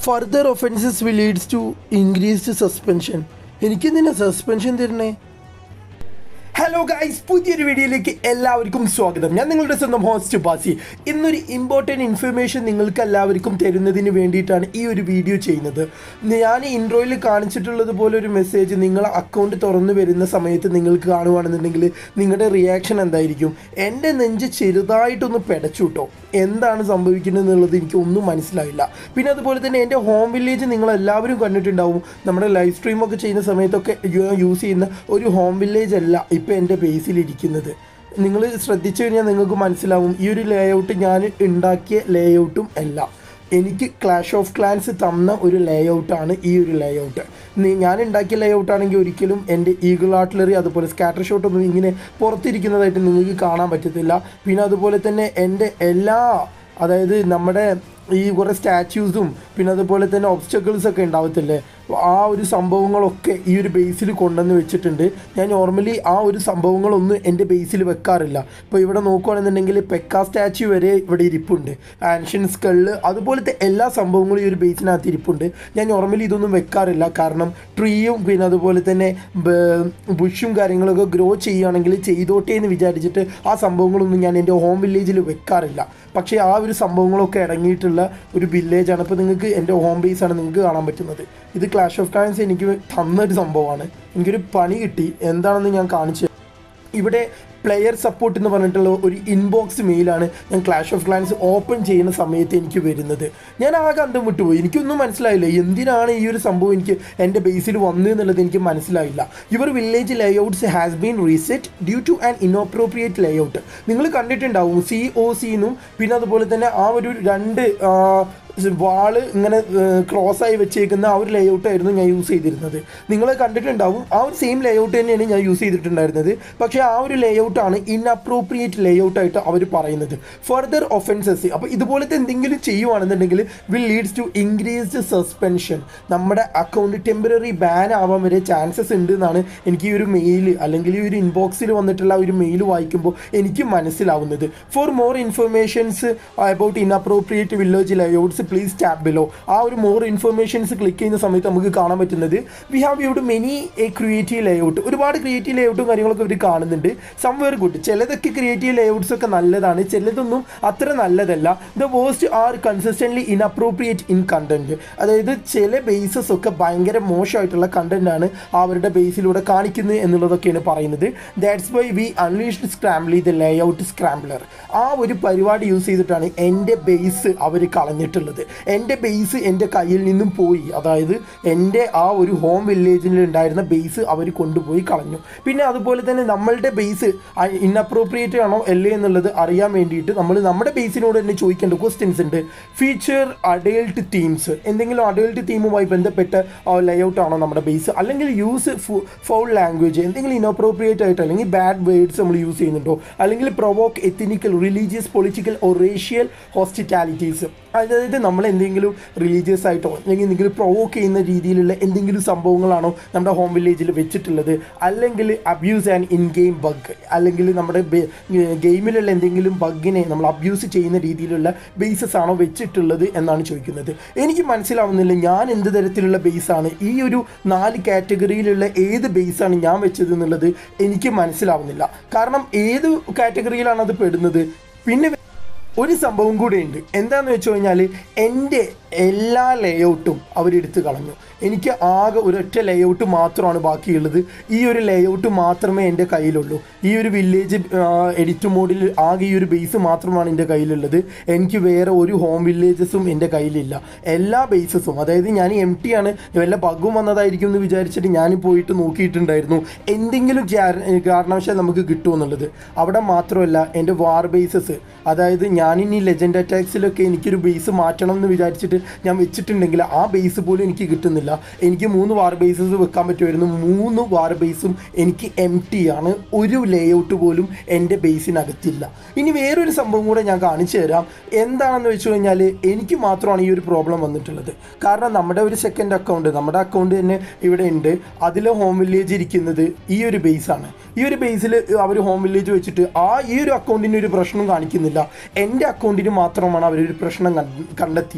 further offences will leads to increased suspension എനിക്കെന്തിനാ suspension തരണേ hello guys പുതിയൊരു വീഡിയോയിലേക്ക് എല്ലാവർക്കും സ്വാഗതം ഞാൻ നിങ്ങളുടെ സ്വന്തം ഹോസ്റ്റ് ബാസി ഇന്നൊരു ഇമ്പോർട്ടൻറ്റ് ഇൻഫർമേഷൻ നിങ്ങൾക്ക് എല്ലാവർക്കും തരുന്നതിന് വേണ്ടിയിട്ടാണ് ഈ ഒരു വീഡിയോ ചെയ്യുന്നത് ഞാൻ ഇൻട്രോയിൽ കാണിച്ചിട്ടുള്ളത് പോലെ ഒരു മെസ്സേജ് നിങ്ങളെ അക്കൗണ്ട് തുറന്നു വരുന്ന സമയത്ത് നിങ്ങൾക്ക് കാണുകയാണെന്നുണ്ടെങ്കിൽ നിങ്ങളുടെ റിയാക്ഷൻ എന്തായിരിക്കും എൻ്റെ നെഞ്ച് ചെറുതായിട്ടൊന്ന് പെടച്ചു കേട്ടോ എന്താണ് സംഭവിക്കുന്നത് എന്നുള്ളത് എനിക്ക് ഒന്നും മനസ്സിലായില്ല പിന്നെ അതുപോലെ തന്നെ എൻ്റെ ഹോം വില്ലേജ് നിങ്ങൾ എല്ലാവരും കണ്ടിട്ടുണ്ടാവും നമ്മുടെ ലൈവ് സ്ട്രീമൊക്കെ ചെയ്യുന്ന സമയത്തൊക്കെ യൂസ് ചെയ്യുന്ന ഒരു ഹോം വില്ലേജ് അല്ല ഇപ്പോൾ എൻ്റെ ബേസിലിരിക്കുന്നത് നിങ്ങൾ ശ്രദ്ധിച്ചു കഴിഞ്ഞാൽ നിങ്ങൾക്ക് മനസ്സിലാവും ഈ ഒരു ലേഔട്ട് ഞാൻ ഉണ്ടാക്കിയ ലേഔട്ടും അല്ല എനിക്ക് ക്ലാഷ് ഓഫ് ക്ലാൻസ് തന്ന ഒരു ലേഔട്ടാണ് ഈ ഒരു ലേഔട്ട് ഞാൻ ഉണ്ടാക്കിയ ലേഔട്ട് ആണെങ്കിൽ ഒരിക്കലും എൻ്റെ ഈഗിൾ ആർട്ടിലറി അതുപോലെ സ്കാറ്റർ ഷോട്ട് ഒന്നും ഇങ്ങനെ പുറത്തിരിക്കുന്നതായിട്ട് നിങ്ങൾക്ക് കാണാൻ പറ്റത്തില്ല പിന്നെ അതുപോലെ തന്നെ എൻ്റെ എല്ലാ അതായത് നമ്മുടെ ഈ കുറേ സ്റ്റാച്യൂസും പിന്നെ അതുപോലെ തന്നെ ഒബ്സ്റ്റക്കിൾസ് ഒക്കെ ഉണ്ടാവത്തില്ലേ ആ ഒരു സംഭവങ്ങളൊക്കെ ഈ ഒരു ബേസിൽ കൊണ്ടുവന്ന് വെച്ചിട്ടുണ്ട് ഞാൻ നോർമലി ആ ഒരു സംഭവങ്ങളൊന്നും എൻ്റെ ബേസിൽ വെക്കാറില്ല ഇപ്പോൾ ഇവിടെ നോക്കുകയാണെന്നുണ്ടെങ്കിൽ പെക്ക സ്റ്റാച്യു വരെ ഇവിടെ ഇരിപ്പുണ്ട് ആൻഷ്യൻ സ്കള് അതുപോലത്തെ എല്ലാ സംഭവങ്ങളും ഈ ഒരു ബേസിനകത്ത് ഇരിപ്പുണ്ട് ഞാൻ നോർമലി ഇതൊന്നും വെക്കാറില്ല കാരണം ട്രീയും പിന്നെ അതുപോലെ തന്നെ ബുഷും കാര്യങ്ങളൊക്കെ ഗ്രോ ചെയ്യുകയാണെങ്കിൽ ചെയ്തോട്ടെ എന്ന് വിചാരിച്ചിട്ട് ആ സംഭവങ്ങളൊന്നും ഞാൻ എൻ്റെ ഹോം വില്ലേജിൽ വെക്കാറില്ല പക്ഷേ ആ ഒരു സംഭവങ്ങളൊക്കെ അടങ്ങിയിട്ടുള്ള ഒരു വില്ലേജാണ് ഇപ്പോൾ നിങ്ങൾക്ക് എൻ്റെ ഹോം ബേസ് ആണ് നിങ്ങൾക്ക് കാണാൻ പറ്റുന്നത് ഇത് ക്ലാഷ് ഓഫ് ക്ലാൻസ് എനിക്ക് തന്നൊരു സംഭവമാണ് എനിക്കൊരു പണി കിട്ടി എന്താണെന്ന് ഞാൻ കാണിച്ചു ഇവിടെ പ്ലെയർ സപ്പോർട്ട് എന്ന് പറഞ്ഞിട്ടുള്ള ഒരു ഇൻബോക്സ് മെയിലാണ് ഞാൻ ക്ലാഷ് ഓഫ് ക്ലാൻസ് ഓപ്പൺ ചെയ്യുന്ന സമയത്ത് എനിക്ക് വരുന്നത് ഞാൻ ആകെ അന്തം വിട്ടുപോയി എനിക്കൊന്നും മനസ്സിലായില്ല എന്തിനാണ് ഈ ഒരു സംഭവം എനിക്ക് എൻ്റെ ബേസിൽ വന്നു എന്നുള്ളത് എനിക്ക് മനസ്സിലായില്ല your village layouts has been reset due to an inappropriate layout നിങ്ങൾ കണ്ടിട്ടുണ്ടാവും സി ഒ സിന്നും പിന്നെ അതുപോലെ തന്നെ ആ ഒരു രണ്ട് വാള് ഇങ്ങനെ ക്രോസ് ആയി വെച്ചേക്കുന്ന ആ ഒരു ലേഔട്ട് ആയിരുന്നു ഞാൻ യൂസ് ചെയ്തിരുന്നത് നിങ്ങൾ കണ്ടിട്ടുണ്ടാവും ആ ഒരു സെയിം ലേഔട്ട് തന്നെയാണ് ഞാൻ യൂസ് ചെയ്തിട്ടുണ്ടായിരുന്നത് പക്ഷേ ആ ഒരു ലേഔട്ടാണ് ഇൻഅപ്രോപ്രിയേറ്റ് ലേഔട്ട് ആയിട്ട് അവർ പറയുന്നത് ഫർദർ ഒഫൻസസ് അപ്പോൾ ഇതുപോലത്തെ എന്തെങ്കിലും ചെയ്യുവാണെന്നുണ്ടെങ്കിൽ will leads to increased suspension നമ്മുടെ അക്കൗണ്ട് ടെമ്പററി ബാൻ ആവാൻ വരെ ചാൻസസ് ഉണ്ട് എന്നാണ് എനിക്ക് ഈ ഒരു മെയിൽ അല്ലെങ്കിൽ ഈ ഒരു ഇൻബോക്സിൽ വന്നിട്ടുള്ള ഒരു മെയിൽ വായിക്കുമ്പോൾ എനിക്ക് മനസ്സിലാവുന്നത് for more informations about inappropriate village layouts please tap below ആ ഒരു മോർ ഇൻഫർമേഷൻസ് ക്ലിക്ക് ചെയ്യുന്ന സമയത്ത് നമുക്ക് കാണാൻ പറ്റുന്നത് we have used many a creative layout ഒരുപാട് ക്രിയേറ്റീവ് ലേഔട്ടും കാര്യങ്ങളൊക്കെ ഇവർ കാണുന്നുണ്ട് സംവെയർ ഗുഡ് ചിലതൊക്കെ ക്രിയേറ്റീവ് ലേഔട്ട്സ് ഒക്കെ നല്ലതാണ് ചിലതൊന്നും അത്ര നല്ലതല്ല the waste are consistently inappropriate in content അതായത് ചില ബേസസ് ഒക്കെ ഭയങ്കര മോശമായിട്ടുള്ള കണ്ടന്റ് ആണ് അവരുടെ ബേസിലൂടെ കാണിക്കുന്നത് എന്നുള്ളതൊക്കെയാണ് പറയുന്നത് that's why we unleashed scramble the layout scrambler ആ ഒരു പരിപാടി യൂസ് ചെയ്തിട്ടാണ് എൻ്റെ ബേസ് അവർ കളഞ്ഞിട്ടുള്ളത് എൻ്റെ ബേസ് എൻ്റെ കയ്യിൽ നിന്നും പോയി അതായത് എൻ്റെ ആ ഒരു ഹോം വില്ലേജിൽ ഉണ്ടായിരുന്ന ബേസ് അവർ കൊണ്ടുപോയി കളഞ്ഞു പിന്നെ അതുപോലെ തന്നെ നമ്മളുടെ ബേസ് ഇൻഅപ്രോപ്രിയേറ്റ് ആണോ അല്ലേ എന്നുള്ളത് അറിയാൻ വേണ്ടിയിട്ട് നമ്മൾ നമ്മുടെ ബേസിനോട് തന്നെ ചോദിക്കേണ്ട ക്വസ്റ്റ്യൻസ് ഉണ്ട് ഫീച്ചർ അഡൽട്ട് തീംസ് എന്തെങ്കിലും അഡൽട്ട് തീമുമായി ബന്ധപ്പെട്ട ലേഔട്ട് ആണോ നമ്മുടെ ബേസ് അല്ലെങ്കിൽ യൂസ് ഫൗൾ ലാംഗ്വേജ് എന്തെങ്കിലും ഇൻഅപ്രോപ്രിയേറ്റ് ആയിട്ട് അല്ലെങ്കിൽ ബാഡ് വേർഡ്സ് നമ്മൾ യൂസ് ചെയ്യുന്നുണ്ടോ അല്ലെങ്കിൽ provoke ethnical religious political or racial hospitalities അതായത് നമ്മൾ എന്തെങ്കിലും റിലീജിയസ് ആയിട്ടോ അല്ലെങ്കിൽ എന്തെങ്കിലും പ്രൊവോക്ക് ചെയ്യുന്ന രീതിയിലുള്ള എന്തെങ്കിലും സംഭവങ്ങളാണോ നമ്മുടെ ഹോം വില്ലേജിൽ വെച്ചിട്ടുള്ളത് അല്ലെങ്കിൽ abuse and in game bug അല്ലെങ്കിൽ നമ്മുടെ ഗെയിമിലുള്ള എന്തെങ്കിലും ബഗിനെ നമ്മൾ അബ്യൂസ് ചെയ്യുന്ന രീതിയിലുള്ള ബേസസ് ആണോ വെച്ചിട്ടുള്ളത് എന്നാണ് ചോദിക്കുന്നത് എനിക്ക് മനസ്സിലാവുന്നില്ല ഞാൻ എന്ത് തരത്തിലുള്ള ബേസാണ് ഈ ഒരു നാല് കാറ്റഗറിയിലുള്ള ഏത് ബേസാണ് ഞാൻ വെച്ചത് എന്നുള്ളത് എനിക്ക് മനസ്സിലാവുന്നില്ല കാരണം ഏത് കാറ്റഗറിയിലാണ് അത് പെടുന്നത് പിന്നെ ഒരു സംഭവം കൂടെ ഉണ്ട് എന്താണെന്ന് വെച്ച് കഴിഞ്ഞാൽ എൻ്റെ എല്ലാ ലേഔട്ടും അവരെടുത്ത് കളഞ്ഞു എനിക്ക് ആകെ ഒരൊറ്റ ലേഔട്ട് മാത്രമാണ് ബാക്കിയുള്ളത് ഈ ഒരു ലേഔട്ട് മാത്രമേ എൻ്റെ കയ്യിലുള്ളൂ ഈ ഒരു വില്ലേജ് എഡിറ്റ് മോഡിൽ ആകെ ഈ ഒരു ബേസ് മാത്രമാണ് എൻ്റെ കയ്യിലുള്ളത് എനിക്ക് വേറെ ഒരു ഹോം വില്ലേജസും എൻ്റെ കയ്യിലില്ല എല്ലാ ബേസസും അതായത് ഞാൻ എം ടി ആണ് വല്ല ബഗും വന്നതായിരിക്കും എന്ന് വിചാരിച്ചിട്ട് ഞാൻ പോയിട്ട് നോക്കിയിട്ടുണ്ടായിരുന്നു എന്തെങ്കിലും കാരണവശാൽ നമുക്ക് കിട്ടുമെന്നുള്ളത് അവിടെ മാത്രമല്ല എൻ്റെ വാർ ബേസസ് അതായത് ഞാനിനി ലെജൻഡ് അറ്റാക്സിലൊക്കെ എനിക്കൊരു ബേസ് മാറ്റണം എന്ന് വിചാരിച്ചിട്ട് ഞാൻ വെച്ചിട്ടുണ്ടെങ്കിൽ ആ ബേസ് പോലും എനിക്ക് കിട്ടുന്നില്ല എനിക്ക് മൂന്ന് വാർ ബേസസ് വെക്കാൻ പറ്റുമായിരുന്നു മൂന്ന് വാർ ബേസും എനിക്ക് എം ടി ആണ് ഒരു ലേഔട്ട് പോലും എൻ്റെ ബേസിനകത്തില്ല ഇനി വേറൊരു സംഭവം കൂടെ ഞാൻ കാണിച്ചു തരാം എന്താണെന്ന് വെച്ച് കഴിഞ്ഞാൽ എനിക്ക് മാത്രമാണ് ഈ ഒരു പ്രോബ്ലം വന്നിട്ടുള്ളത് കാരണം നമ്മുടെ ഒരു സെക്കൻഡ് അക്കൗണ്ട് നമ്മുടെ അക്കൗണ്ട് തന്നെ ഇവിടെ ഉണ്ട് അതിൽ ഹോം വില്ലേജ് ഇരിക്കുന്നത് ഈ ഒരു ബേസാണ് ഈ ഒരു ബേസിൽ അവർ ഹോം വില്ലേജ് വെച്ചിട്ട് ആ ഈ ഒരു അക്കൗണ്ടിന് ഒരു പ്രശ്നം കാണിക്കുന്നില്ല എൻ്റെ അക്കൗണ്ടിന് മാത്രമാണ് അവരൊരു പ്രശ്നം കണ്ട- കണ്ടെത്തിയത്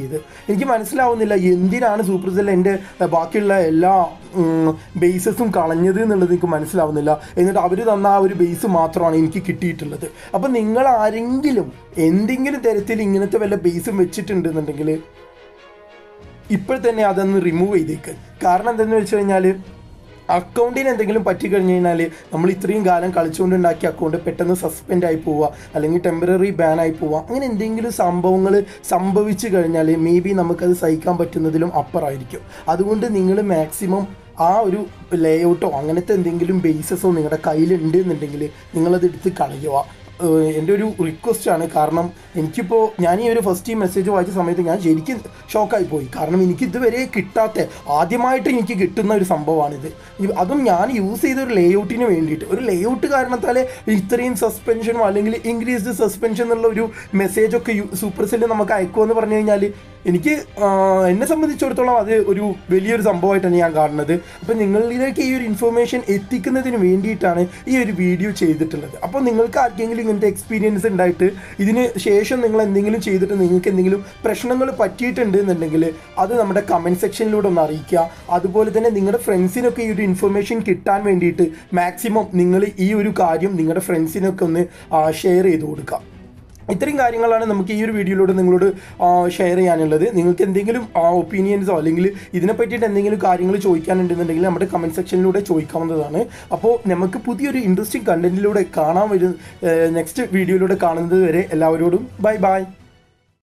എനിക്ക് മനസ്സിലാവുന്നില്ല എന്തിനാണ് സൂപ്പർ സെൽ എൻ്റെ ബാക്കിയുള്ള എല്ലാ ബേസസും കളഞ്ഞത് എന്നുള്ളത് എനിക്ക് മനസ്സിലാവുന്നില്ല എന്നിട്ട് അവർ തന്ന ആ ഒരു ബേസ് മാത്രമാണ് എനിക്ക് കിട്ടിയിട്ടുള്ളത് അപ്പം നിങ്ങൾ ആരെങ്കിലും എന്തെങ്കിലും തരത്തിൽ ഇങ്ങനത്തെ വല്ല ബേസും വെച്ചിട്ടുണ്ടെന്നുണ്ടെങ്കിൽ ഇപ്പോൾ തന്നെ അതൊന്ന് റിമൂവ് ചെയ്തേക്ക് കാരണം എന്തെന്ന് വെച്ച് കഴിഞ്ഞാൽ അക്കൗണ്ടിന് എന്തെങ്കിലും പറ്റിക്കഴിഞ്ഞ് കഴിഞ്ഞാൽ നമ്മൾ ഇത്രയും കാലം കളിച്ചുകൊണ്ടുണ്ടാക്കിയ അക്കൗണ്ട് പെട്ടെന്ന് സസ്പെൻഡ് ആയി പോവുക അല്ലെങ്കിൽ ടെമ്പററി ബാൻ ആയി പോവുക അങ്ങനെ എന്തെങ്കിലും സംഭവങ്ങൾ സംഭവിച്ചു കഴിഞ്ഞാൽ മേ ബി നമുക്കത് സഹിക്കാൻ പറ്റുന്നതിലും അപ്പറായിരിക്കും അതുകൊണ്ട് നിങ്ങൾ മാക്സിമം ആ ഒരു ലേഔട്ടോ അങ്ങനത്തെ എന്തെങ്കിലും ബേസസോ നിങ്ങളുടെ കയ്യിലുണ്ട് എന്നുണ്ടെങ്കിൽ നിങ്ങളത് എടുത്ത് കളയുക ഏഹ് എൻ്റെ ഒരു റിക്വസ്റ്റ് ആണ് കാരണം എനിക്കിപ്പോൾ ഞാൻ ഈ ഒരു ഫസ്റ്റ് ഈ മെസ്സേജ് വായിച്ച സമയത്ത് ഞാൻ ശരിക്കും ഷോക്കായി പോയി കാരണം എനിക്ക് ഇതുവരെ കിട്ടാത്ത ആദ്യമായിട്ട് എനിക്ക് കിട്ടുന്ന ഒരു സംഭവമാണിത് ഇത് അതും ഞാൻ യൂസ് ചെയ്ത ഒരു ലേഔട്ടിന് വേണ്ടിയിട്ട് ഒരു ലേഔട്ട് കാരണത്താൽ ഇത്രയും സസ്പെൻഷനോ അല്ലെങ്കിൽ ഇൻക്രീസ്ഡ് സസ്പെൻഷൻ എന്നുള്ള ഒരു മെസ്സേജൊക്കെ സൂപ്പർ സെല്ല് നമുക്ക് അയക്കുമെന്ന് പറഞ്ഞു കഴിഞ്ഞാൽ എനിക്ക് ആഹ്, എന്നെ സംബന്ധിച്ചിടത്തോളം അത് ഒരു വലിയൊരു സംഭവമായിട്ടാണ് ഞാൻ കാണുന്നത് അപ്പോൾ നിങ്ങളിലേക്ക് ഈ ഒരു ഇൻഫർമേഷൻ എത്തിക്കുന്നതിന് വേണ്ടിയിട്ടാണ് ഈ ഒരു വീഡിയോ ചെയ്തിട്ടുള്ളത് അപ്പോൾ നിങ്ങൾക്ക് ആർക്കെങ്കിലും ഇങ്ങനത്തെ എക്സ്പീരിയൻസ് ഉണ്ടായിട്ട് ഇതിന് ശേഷം നിങ്ങൾ എന്തെങ്കിലും ചെയ്തിട്ട് നിങ്ങൾക്ക് എന്തെങ്കിലും പ്രശ്നങ്ങൾ പറ്റിയിട്ടുണ്ട് എന്നുണ്ടെങ്കിൽ അത് നമ്മുടെ കമൻറ്റ് സെക്ഷനിലൂടെ ഒന്ന് അറിയിക്കുക അതുപോലെ തന്നെ നിങ്ങളുടെ ഫ്രണ്ട്സിനൊക്കെ ഈ ഒരു ഇൻഫർമേഷൻ കിട്ടാൻ വേണ്ടിയിട്ട് മാക്സിമം നിങ്ങൾ ഈ ഒരു കാര്യം നിങ്ങളുടെ ഫ്രണ്ട്സിനൊക്കെ ഒന്ന് ഷെയർ ചെയ്ത് കൊടുക്കുക ഇത്രയും കാര്യങ്ങളാണ് നമുക്ക് ഈ ഒരു വീഡിയോയിലൂടെ നിങ്ങളോട് ഷെയർ ചെയ്യാനുള്ളത് നിങ്ങൾക്ക് എന്തെങ്കിലും ഒപ്പീനിയൻസോ അല്ലെങ്കിൽ ഇതിനെ പറ്റിയിട്ട് എന്തെങ്കിലും കാര്യങ്ങൾ ചോദിക്കാനുണ്ടെന്നുണ്ടെങ്കിൽ നമ്മുടെ കമൻറ്റ് സെക്ഷനിലൂടെ ചോദിക്കാവുന്നതാണ് അപ്പോൾ നമുക്ക് പുതിയൊരു ഇൻട്രസ്റ്റിംഗ് കണ്ടന്റിലൂടെ കാണാൻ വരും നെക്സ്റ്റ് വീഡിയോയിലൂടെ കാണുന്നത് വരെ എല്ലാവരോടും ബൈ ബൈ